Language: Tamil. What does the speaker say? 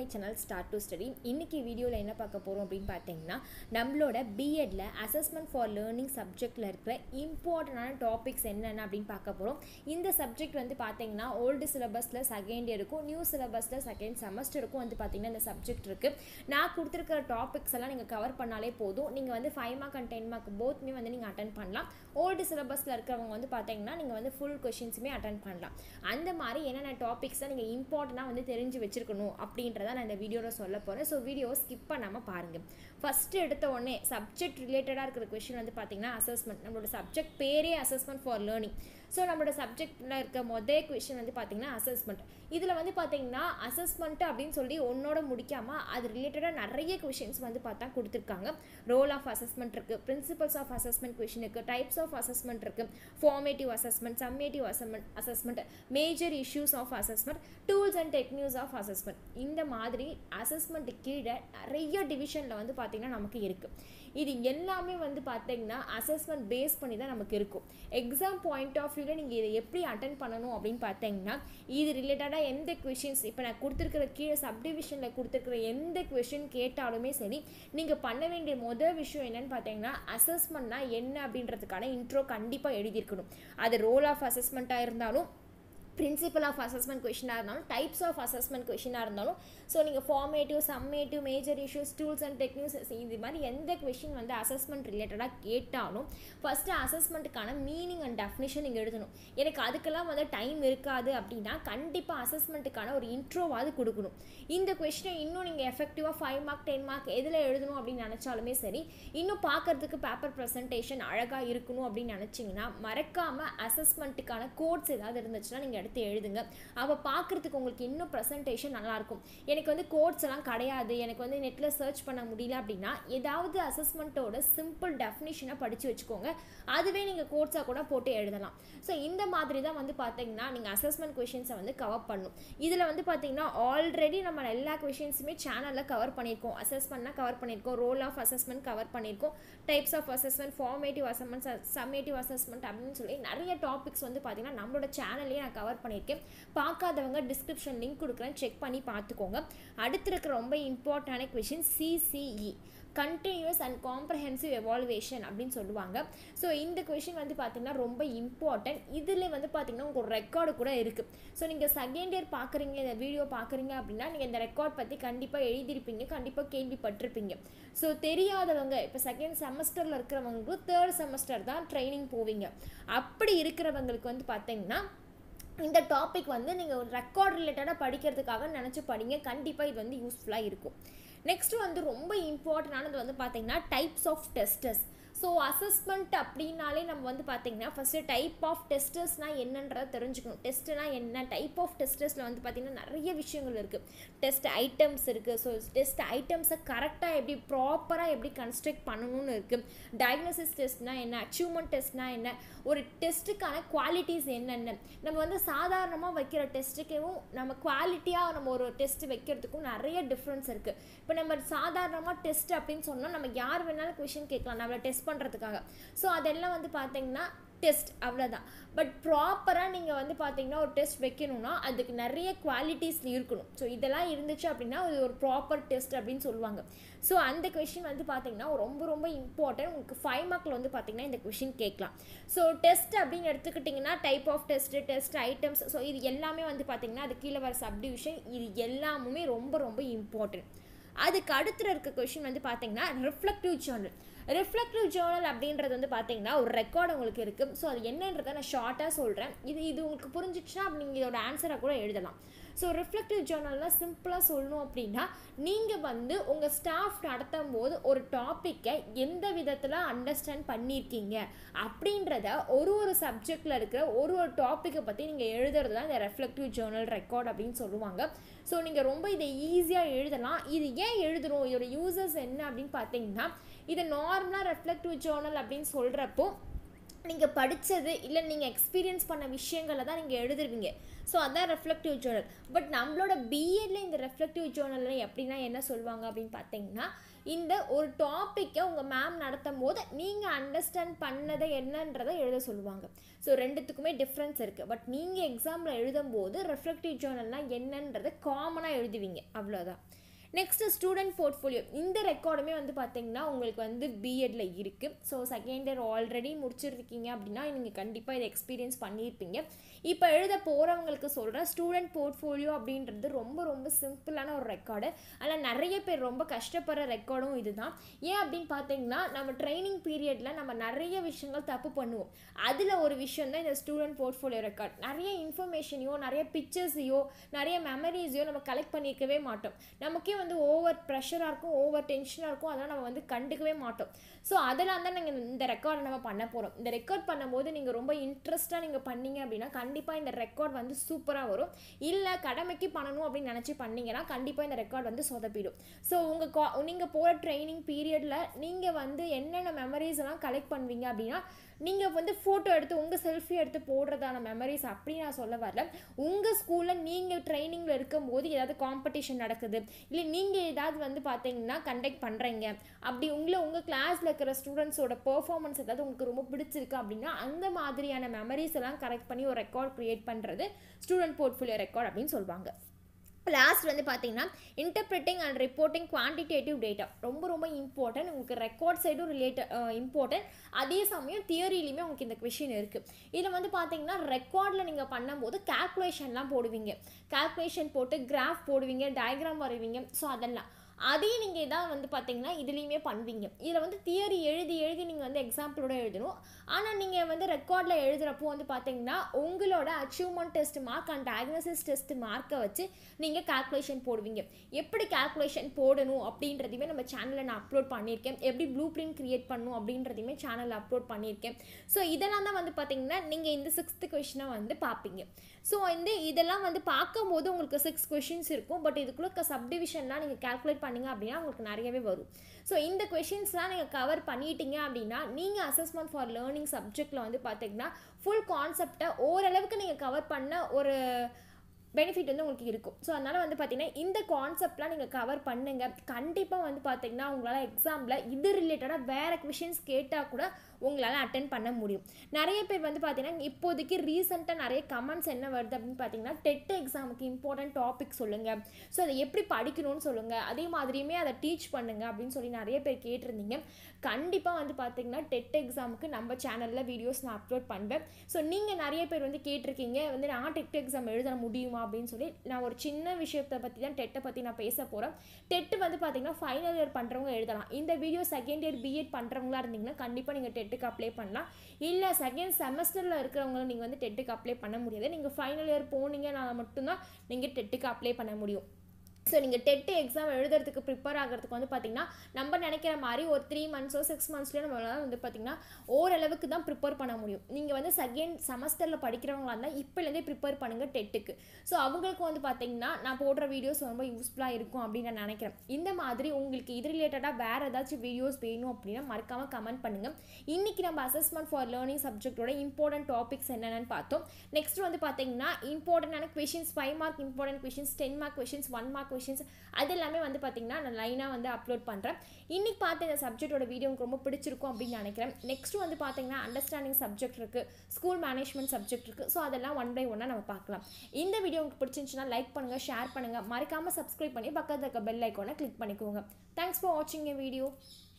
my channel start to study இன்னைக்கு வீடியோவில் என்ன பார்க்க போகிறோம் அப்படின்னு பார்த்தீங்கன்னா நம்மளோட பிஎட்ல அசஸ்மெண்ட் ஃபார் லேர்னிங் சப்ஜெக்டில் இருக்கிற இம்பார்ட்டண்டான டாபிக்ஸ் என்னென்ன அப்படின்னு பார்க்க போகிறோம் இந்த சப்ஜெக்ட் வந்து பார்த்தீங்கன்னா ஓல்டு சிலபஸில் செகண்ட் இயருக்கும் நியூ சிலபஸில் செகண்ட் செமஸ்டருக்கும் வந்து பார்த்தீங்கன்னா இந்த சப்ஜெக்ட் இருக்குது நான் கொடுத்துருக்கிற டாபிக்ஸ் எல்லாம் நீங்கள் கவர் பண்ணாலே போதும் நீங்கள் வந்து five mark and ten mark போத்மே வந்து நீங்கள் அட்டன் பண்ணலாம் ஓல்டு சிலபஸில் இருக்கிறவங்க வந்து பார்த்தீங்கன்னா நீங்கள் வந்து ஃபுல் கொஷின்ஸுமே அட்டன் பண்ணலாம் அந்த மாதிரி என்னென்ன டாபிக்ஸை நீங்கள் இம்பார்ட்டண்ட்டாக வந்து தெரிஞ்சு வச்சுருக்கணும் அப்படின்றத நான் இந்த வீடியோவில் சொல்ல போகிறேன் ஸோ வீடியோவை ஸ்கிப் பண்ணாமல் பாருங்கள் ஃபஸ்ட்டு எடுத்த உடனே சப்ஜெக்ட் ரிலேட்டடாக இருக்கிற கொஷின் வந்து பார்த்தீங்கன்னா அசஸ்மெண்ட் நம்மளோட சப்ஜெக்ட் பேரே அசஸ்மெண்ட் ஃபார் லேர்னிங் ஸோ நம்மளோட சப்ஜெக்டில் இருக்க மொதல் கொஷின் வந்து பார்த்தீங்கன்னா அசஸ்மெண்ட் இதில் வந்து பார்த்தீங்கன்னா அசஸ்மெண்ட் அப்படின்னு சொல்லி ஒன்னோட முடிக்காமல் அது ரிலேட்டடாக நிறைய கொஷின்ஸ் வந்து பார்த்தா கொடுத்துருக்காங்க ரோல் ஆஃப் அசஸ்மெண்ட் இருக்குது பிரின்சிபல்ஸ் ஆஃப் அசஸ்மெண்ட் கொஷின் இருக்குது டைப்ஸ் ஆஃப் அசஸ்மெண்ட் இருக்குது formative assessment summative assessment assessment major issues of assessment tools and techniques of assessment இந்த மாதிரி அசஸ்மெண்ட் கீழே நிறைய டிவிஷனில் வந்து பார்த்திங்கன்னா நமக்கு இருக்குது இது எல்லாமே வந்து பார்த்தீங்கன்னா அசஸ்மெண்ட் பேஸ் பண்ணி தான் நமக்கு இருக்கும் எக்ஸாம் பாயிண்ட் ஆஃப் வியூவில் நீங்கள் இதை எப்படி அட்டன் பண்ணணும் அப்படின்னு பார்த்தீங்கன்னா இது ரிலேட்டடாக எந்த கொஷின்ஸ் இப்போ நான் கொடுத்துருக்கிற கீழே சப்டிவிஷனில் கொடுத்துருக்கிற எந்த கொஷின் கேட்டாலுமே சரி நீங்கள் பண்ண வேண்டிய முதல் விஷயம் என்னன்னு பார்த்தீங்கன்னா அசஸ்மெண்ட்னா என்ன அப்படின்றதுக்கான இன்ட்ரோ கண்டிப்பாக எழுதியிருக்கணும் அது ரோல் ஆஃப் அசஸ்மெண்ட்டாக இருந்தாலும் பிரின்சிபல் ஆஃப் அசஸ்மெண்ட் கொஷினாக இருந்தாலும் டைப்ஸ் ஆஃப் அசஸ்மெண்ட் கொஷினாக இருந்தாலும் ஸோ நீங்கள் formative summative major issues tools and techniques இது மாதிரி எந்த கொஷின் வந்து அசஸ்மெண்ட் ரிலேட்டடாக கேட்டாலும் ஃபஸ்ட்டு அசஸ்மெண்ட்டுக்கான மீனிங் அண்ட் டெஃபினிஷன் நீங்கள் எழுதணும் எனக்கு அதுக்கெல்லாம் வந்து டைம் இருக்காது அப்படின்னா கண்டிப்பாக அசஸ்மெண்ட்டுக்கான ஒரு இன்ட்ரோவாவது கொடுக்கணும் இந்த கொஷினை இன்னும் நீங்கள் எஃபெக்டிவாக ஃபைவ் மார்க் டென் மார்க் எதில் எழுதணும் அப்படின்னு நினச்சாலுமே சரி இன்னும் பார்க்கறதுக்கு பேப்பர் ப்ரெசன்டேஷன் அழகாக இருக்கணும் அப்படின்னு நினச்சிங்கன்னா மறக்காமல் அசஸ்மெண்ட்டுக்கான கோட்ஸ் ஏதாவது இருந்துச்சுன்னா நீங்கள் எடுத்து எழுதுங்க அப்போ பார்க்குறதுக்கு உங்களுக்கு இன்னும் ப்ரெசன்டேஷன் நல்லாயிருக்கும் எனக்கு வந்து கோட்ஸ் எல்லாம் கிடையாது எனக்கு வந்து நெட்டில் சர்ச் பண்ண முடியல அப்படின்னா ஏதாவது அசஸ்மெண்ட்டோட சிம்பிள் டெஃபினிஷனை படித்து வச்சுக்கோங்க அதுவே நீங்கள் கோட்ஸாக கூட போட்டு எழுதலாம் ஸோ இந்த மாதிரி தான் வந்து பார்த்தீங்கன்னா நீங்கள் அசஸ்மெண்ட் கொஷின்ஸை வந்து கவர் பண்ணும் இதில் வந்து பார்த்தீங்கன்னா ஆல்ரெடி நம்ம எல்லா கொஷின்ஸுமே சேனலில் கவர் பண்ணியிருக்கோம் அசஸ்மெண்ட்னா கவர் பண்ணியிருக்கோம் ரோல் ஆஃப் அசஸ்மெண்ட் கவர் பண்ணியிருக்கோம் types of assessment formative assessment summative assessment அப்படின்னு சொல்லி நிறைய டாபிக்ஸ் வந்து பார்த்தீங்கன்னா நம்மளோட சேனல்லேயே நான் கவர் பண்ணியிருக்கேன் பார்க்காதவங்க டிஸ்கிரிப்ஷன் லிங்க் கொடுக்குறேன் செக் பண்ணி பார்த்துக்கோங்க அடுத்து இருக்கிற ரொம்ப இம்பார்ட்டண்டான question CCE continuous and comprehensive evaluation அப்படின்னு சொல்லுவாங்க ஸோ இந்த கொஷின் வந்து பார்த்திங்கன்னா ரொம்ப இம்பார்ட்டன்ட் இதில் வந்து பார்த்திங்கன்னா உங்களுக்கு ஒரு ரெக்கார்டு கூட இருக்குது ஸோ நீங்கள் செகண்ட் இயர் பார்க்குறீங்க இந்த வீடியோ பார்க்குறீங்க அப்படின்னா நீங்கள் இந்த ரெக்கார்ட் பற்றி கண்டிப்பாக எழுதியிருப்பீங்க கண்டிப்பாக கேள்விப்பட்டிருப்பீங்க ஸோ தெரியாதவங்க இப்போ செகண்ட் செமஸ்டரில் இருக்கிறவங்களுக்கு தேர்ட் செமஸ்டர் தான் ட்ரைனிங் போவீங்க அப்படி இருக்கிறவங்களுக்கு வந்து பார்த்தீங்கன்னா இந்த டாபிக் வந்து நீங்கள் ஒரு ரெக்கார்ட் ரிலேட்டடாக படிக்கிறதுக்காக நினச்சி படிங்க கண்டிப்பாக இது வந்து யூஸ்ஃபுல்லாக இருக்கும் நெக்ஸ்ட் வந்து ரொம்ப இம்பார்ட்டண்டானது வந்து பார்த்தீங்கன்னா types of testers so assessment அப்படின்னாலே நம்ம வந்து பார்த்தீங்கன்னா ஃபஸ்ட்டு டைப் ஆஃப் டெஸ்டர்ஸ்னால் என்னன்றதை தெரிஞ்சுக்கணும் டெஸ்ட்டுனா என்ன டைப் ஆஃப் டெஸ்டர்ஸில் வந்து பார்த்திங்கன்னா நிறைய விஷயங்கள் இருக்குது டெஸ்ட் ஐட்டம்ஸ் இருக்குது ஸோ டெஸ்ட் ஐட்டம்ஸை கரெக்டாக எப்படி ப்ராப்பராக எப்படி கன்ஸ்ட்ரக்ட் பண்ணணும்னு இருக்குது டயக்னோசிஸ் டெஸ்ட்னா என்ன அச்சீவ்மெண்ட் டெஸ்ட்னா என்ன ஒரு டெஸ்ட்டுக்கான குவாலிட்டிஸ் என்னென்ன நம்ம வந்து சாதாரணமாக வைக்கிற டெஸ்ட்டுக்கும் நம்ம குவாலிட்டியாக நம்ம ஒரு டெஸ்ட் வைக்கிறதுக்கும் நிறைய டிஃப்ரென்ஸ் இருக்குது இப்போ நம்ம சாதாரணமாக டெஸ்ட் அப்படின்னு சொன்னால் நம்ம யார் வேணாலும் கொஷின் கேட்கலாம் நம்மளை டெஸ்ட் பண்ணுறதுக்காக ஸோ அதெல்லாம் வந்து பார்த்தீங்கன்னா டெஸ்ட் அவ்வளோதான் பட் ப்ராப்பராக நீங்கள் வந்து பார்த்தீங்கன்னா ஒரு டெஸ்ட் வைக்கணும்னா அதுக்கு நிறைய குவாலிட்டிஸ் இருக்கணும் ஸோ இதெல்லாம் இருந்துச்சு அப்படின்னா அது ஒரு ப்ராப்பர் டெஸ்ட் அப்படின்னு சொல்லுவாங்க ஸோ அந்த கொஷின் வந்து பார்த்தீங்கன்னா ரொம்ப ரொம்ப இம்பார்ட்டன்ட் உங்களுக்கு ஃபைவ் மார்க்கில் வந்து பார்த்தீங்கன்னா இந்த கொஷின் கேட்கலாம் ஸோ டெஸ்ட் அப்படின்னு எடுத்துக்கிட்டிங்கன்னா type of test test items so இது எல்லாமே வந்து பார்த்தீங்கன்னா அது கீழே வர சப்டிவிஷன் இது எல்லாமுமே ரொம்ப ரொம்ப இம்பார்ட்டன்ட் அதுக்கு அடுத்துல இருக்க கொஷின் வந்து பார்த்தீங்கன்னா ரிஃப்ளெக்டிவ் ஜேர்னல் ரிஃப்ளெக்டிவ் ஜேர்னல் அப்படின்றது வந்து பார்த்தீங்கன்னா ஒரு ரெக்கார்டு உங்களுக்கு இருக்குது ஸோ அது என்னன்றதை நான் ஷார்ட்டாக சொல்கிறேன் இது இது உங்களுக்கு புரிஞ்சிச்சுன்னா நீங்கள் இதோட ஆன்சரை கூட எழுதலாம் ஸோ ரிஃப்ளெக்டிவ் ஜேர்னல்னால் சிம்பிளாக சொல்லணும் அப்படின்னா நீங்கள் வந்து உங்கள் ஸ்டாஃப் நடத்தும் போது ஒரு டாப்பிக்கை எந்த விதத்தில் அண்டர்ஸ்டாண்ட் பண்ணியிருக்கீங்க அப்படின்றத ஒரு ஒரு சப்ஜெக்டில் இருக்கிற ஒரு ஒரு டாப்பிக்கை பற்றி நீங்கள் எழுதுறது தான் இந்த ரெஃப்ளெக்டிவ் ஜேர்னல் ரெக்கார்ட் அப்படின்னு சொல்லுவாங்க ஸோ நீங்கள் ரொம்ப இதை ஈஸியாக எழுதலாம் இது ஏன் எழுதுகிறோம் இதோட யூசர்ஸ் என்ன அப்படின்னு பார்த்தீங்கன்னா இதை நார்மலாக ரெஃப்ளெக்டிவ் ஜேர்னல் அப்படின்னு சொல்கிறப்போ நீங்கள் படித்தது இல்லை நீங்கள் எக்ஸ்பீரியன்ஸ் பண்ண விஷயங்களை தான் நீங்கள் எழுதுருவீங்க ஸோ அதான் ரெஃப்ளெக்டிவ் ஜேர்னல் பட் நம்மளோட பிஎட்ல இந்த ரெஃப்ளெக்டிவ் ஜேர்னலில் எப்படின்னா என்ன சொல்லுவாங்க அப்படின்னு பார்த்தீங்கன்னா இந்த ஒரு டாப்பிக்கை உங்கள் மேம் நடத்தும் போது நீங்கள் அண்டர்ஸ்டாண்ட் பண்ணதை என்னன்றதை எழுத சொல்லுவாங்க ஸோ ரெண்டுத்துக்குமே டிஃப்ரென்ஸ் இருக்குது பட் நீங்கள் எக்ஸாமில் எழுதும்போது ரெஃப்ளெக்டிவ் ஜேர்னல்னால் என்னன்றதை காமனாக எழுதுவீங்க அவ்வளோதான் நெக்ஸ்ட்டு ஸ்டூடெண்ட் போர்ட்ஃபோலியோ இந்த ரெக்கார்டுமே வந்து பார்த்தீங்கன்னா உங்களுக்கு வந்து பிஎட்ல இருக்குது ஸோ செகண்ட் இயர் ஆல்ரெடி முடிச்சிருக்கீங்க அப்படின்னா நீங்கள் கண்டிப்பாக இதை எக்ஸ்பீரியன்ஸ் பண்ணியிருப்பீங்க இப்போ எழுத போகிறவங்களுக்கு சொல்கிறேன் ஸ்டூடெண்ட் போர்ட்ஃபோலியோ அப்படின்றது ரொம்ப ரொம்ப சிம்பிளான ஒரு ரெக்கார்டு ஆனால் நிறைய பேர் ரொம்ப கஷ்டப்படுற ரெக்கார்டும் இதுதான் ஏன் அப்படின்னு பார்த்தீங்கன்னா நம்ம ட்ரைனிங் பீரியடில் நம்ம நிறைய விஷயங்கள் தப்பு பண்ணுவோம் அதில் ஒரு விஷயம் தான் இந்த ஸ்டூடெண்ட் போர்ட்ஃபோலியோ ரெக்கார்ட் நிறைய இன்ஃபர்மேஷனையோ நிறைய பிக்சர்ஸையோ நிறைய மெமரிஸையோ நம்ம கலெக்ட் பண்ணியிருக்கவே மாட்டோம் நமக்கே வந்து ஓவர் ப்ரெஷராக இருக்கும் ஓவர் டென்ஷனாக இருக்கும் அதெல்லாம் நம்ம வந்து கண்டுக்கவே மாட்டோம் ஸோ அதெல்லாம் தான் நீங்கள் இந்த ரெக்கார்டை நம்ம பண்ண போகிறோம் இந்த ரெக்கார்ட் பண்ணும்போது நீங்கள் ரொம்ப இன்ட்ரெஸ்ட்டாக நீங்கள் பண்ணீங்க அப்படின்னா கண்டிப்பாக இந்த ரெக்கார்ட் வந்து சூப்பராக வரும் இல்லை கடமைக்கு பண்ணணும் அப்படின்னு நினச்சி பண்ணீங்கன்னா கண்டிப்பாக இந்த ரெக்கார்ட் வந்து சொதப்பிடும் ஸோ உங்கள் கா நீங்கள் போகிற ட்ரைனிங் பீரியடில் நீங்கள் வந்து என்னென்ன மெமரிஸ் எல்லாம் கலெக்ட் பண்ணுவீங்க அப்படின்னா நீங்கள் வந்து ஃபோட்டோ எடுத்து உங்கள் செல்ஃபி எடுத்து போடுறதான மெமரிஸ் அப்படி நான் சொல்ல வரல உங்கள் ஸ்கூலில் நீங்கள் ட்ரைனிங்கில் இருக்கும்போது ஏதாவது காம்படிஷன் நடக்குது இல்லை நீங்கள் ஏதாவது வந்து பார்த்தீங்கன்னா கண்டக்ட் பண்ணுறீங்க அப்படி உங்களை உங்கள் கிளாஸில் இருக்கிற ஸ்டூடெண்ட்ஸோட பெர்ஃபார்மன்ஸ் ஏதாவது உங்களுக்கு ரொம்ப பிடிச்சிருக்கு அப்படின்னா அந்த மாதிரியான மெமரிஸ் எல்லாம் கரெக்ட் பண்ணி ஒரு ரெக்கார்ட் க்ரியேட் பண்ணுறது ஸ்டூடெண்ட் போர்ட்ஃபோலியோ ரெக்கார்ட் அப்படின்னு சொல்லுவாங்க லாஸ்ட் வந்து பார்த்தீங்கன்னா interpreting and reporting quantitative data ரொம்ப ரொம்ப இம்பார்ட்டன்ட் உங்களுக்கு ரெக்கார்ட் சைடும் ரிலேட்டட் இம்பார்ட்டன்ட் அதே சமயம் தியரிலையுமே உங்களுக்கு இந்த கொஷின் இருக்குது இதில் வந்து பார்த்தீங்கன்னா ரெக்கார்டில் நீங்கள் பண்ணும்போது கேல்குலேஷன்லாம் போடுவீங்க கேல்குலேஷன் போட்டு கிராஃப் போடுவீங்க டயக்ராம் வரைவீங்க ஸோ அதெல்லாம் அதையும் நீங்கள் இதான் வந்து பார்த்தீங்கன்னா இதுலேயுமே பண்ணுவீங்க இதில் வந்து தியரி எழுதி எழுதி நீங்கள் வந்து எக்ஸாம்பிளோட எழுதணும் ஆனால் நீங்கள் வந்து ரெக்கார்டில் எழுதுகிறப்போ வந்து பார்த்தீங்கன்னா உங்களோட achievement test mark and diagnosis test மார்க்கை வச்சு நீங்கள் கால்குலேஷன் போடுவீங்க எப்படி கால்குலேஷன் போடணும் அப்படின்றதையுமே நம்ம சேனலில் நான் அப்லோட் பண்ணியிருக்கேன் எப்படி ப்ளூ பிரிண்ட் க்ரியேட் பண்ணணும் அப்படின்றதையுமே சேனலில் அப்லோட் பண்ணியிருக்கேன் ஸோ இதெல்லாம் தான் வந்து பார்த்தீங்கன்னா நீங்கள் இந்த சிக்ஸ்த்து கொஷினை வந்து பார்ப்பீங்க ஸோ வந்து இதெல்லாம் வந்து பார்க்கும்போது உங்களுக்கு சிக்ஸ் கொஷின்ஸ் இருக்கும் பட் இதுக்குள்ள சப்டிவிஷன்லாம் நீங்கள் கால்குலேட் பண்ணீங்க அப்படின்னா உங்களுக்கு நிறையவே வரும் ஸோ இந்த கொஷின்ஸ்லாம் நீங்கள் கவர் பண்ணிட்டீங்க அப்படின்னா நீங்கள் அசஸ்மெண்ட் ஃபார் லேர்னிங் சப்ஜெக்டில் வந்து பார்த்தீங்கன்னா ஃபுல் கான்செப்டை ஓரளவுக்கு நீங்கள் கவர் பண்ண ஒரு பெனிஃபிட் வந்து உங்களுக்கு இருக்கும் ஸோ அதனால் வந்து பார்த்தீங்கன்னா இந்த கான்செப்ட்லாம் நீங்கள் கவர் பண்ணுங்க கண்டிப்பாக வந்து பார்த்தீங்கன்னா உங்களால் எக்ஸாமில் இது ரிலேட்டடாக வேறு கொஷின்ஸ் கேட்டால் கூட உங்களால் அட்டன் பண்ண முடியும் நிறைய பேர் வந்து பார்த்தீங்கன்னா இப்போதைக்கு ரீசெண்டாக நிறைய கமெண்ட்ஸ் என்ன வருது அப்படின்னு பார்த்தீங்கன்னா டெட் எக்ஸாமுக்கு இம்பார்ட்டன்ட் டாபிக் சொல்லுங்கள் ஸோ அதை எப்படி படிக்கணும்னு சொல்லுங்கள் அதே மாதிரியுமே அதை டீச் பண்ணுங்கள் அப்படின்னு சொல்லி நிறைய பேர் கேட்டிருந்தீங்க கண்டிப்பாக வந்து பார்த்தீங்கன்னா டெட் எக்ஸாமுக்கு நம்ம சேனலில் வீடியோஸ் நான் அப்லோட் பண்ணுவேன் ஸோ நீங்கள் நிறைய பேர் வந்து கேட்டிருக்கீங்க வந்து நான் டெட் எக்ஸாம் எழுத முடியுமா அப்படின்னு சொல்லி நான் ஒரு சின்ன விஷயத்தை பற்றி தான் டெட்டை பற்றி நான் பேச போகிறேன் டெட்டு வந்து பார்த்தீங்கன்னா ஃபைனல் இயர் பண்ணுறவங்க எழுதலாம் இந்த வீடியோ செகண்ட் இயர் பிஎட் பண்ணுறவங்களா இருந்தீங்கன்னா கண்டிப்பாக நீங்கள் டெட்டுக்கு அப்ளை பண்ணலாம் இல்லை செகண்ட் செமஸ்டரில் இருக்கிறவங்க நீங்கள் வந்து டெட்டுக்கு அப்ளை பண்ண முடியாது நீங்கள் ஃபைனல் இயர் போனீங்கன்னா மட்டும்தான் நீங்கள் டெட்டுக்கு அப்ளை பண்ண முடியும் ஸோ நீங்கள் டெட்டு எக்ஸாம் எழுதுறதுக்கு ப்ரிப்பேர் ஆகிறதுக்கு வந்து பார்த்திங்கன்னா நம்ம நினைக்கிற மாதிரி ஒரு த்ரீ மந்த்ஸோ சிக்ஸ் மந்த்ஸ்லேயோ நம்மளால் வந்து பார்த்திங்கன்னா ஓரளவுக்கு தான் ப்ரிப்பேர் பண்ண முடியும் நீங்கள் வந்து செகண்ட் செமஸ்டரில் படிக்கிறவங்களா இருந்தால் இப்போலேருந்தே ப்ரிப்பேர் பண்ணுங்கள் டெட்டுக்கு ஸோ அவங்களுக்கு வந்து பார்த்திங்கன்னா நான் போடுற வீடியோஸ் ரொம்ப யூஸ்ஃபுல்லாக இருக்கும் அப்படின்னு நான் நினைக்கிறேன் இந்த மாதிரி உங்களுக்கு இது ரிலேட்டடாக வேறு ஏதாச்சும் வீடியோஸ் வேணும் அப்படின்னா மறக்காமல் கமெண்ட் பண்ணுங்கள் இன்றைக்கி நம்ம அசஸ்மெண்ட் ஃபார் லேர்னிங் சப்ஜெக்டோட இம்பார்ட்டன்ட் டாபிக்ஸ் என்னென்னு பார்த்தோம் நெக்ஸ்ட் வந்து பார்த்திங்கன்னா இம்பார்ட்டண்டான questions five mark important questions ten mark questions one mark questions அது எல்லாமே வந்து பார்த்திங்கன்னா நான் லைனாக வந்து அப்லோட் பண்ணுறேன் இன்றைக்கி பார்த்து இந்த சப்ஜெக்டோட வீடியோ உங்களுக்கு ரொம்ப பிடிச்சிருக்கும் அப்படின்னு நினைக்கிறேன் நெக்ஸ்ட் வந்து பார்த்திங்கன்னா அண்டர்ஸ்டாண்டிங் சப்ஜெக்ட் இருக்குது ஸ்கூல் மேனேஜ்மெண்ட் சப்ஜெக்ட் இருக்குது ஸோ அதெல்லாம் ஒன் பை ஒன்னாக நம்ம பார்க்கலாம் இந்த வீடியோ உங்களுக்கு பிடிச்சிருந்துச்சுன்னா லைக் பண்ணுங்கள் ஷேர் பண்ணுங்கள் மறக்காமல் சப்ஸ்கிரைப் பண்ணி பக்கத்தில் இருக்க பெல் ஐக்கானை கிளிக் பண்ணிக்கோங்க தேங்க்ஸ் ஃபார் வாட்சிங் எ வீடியோ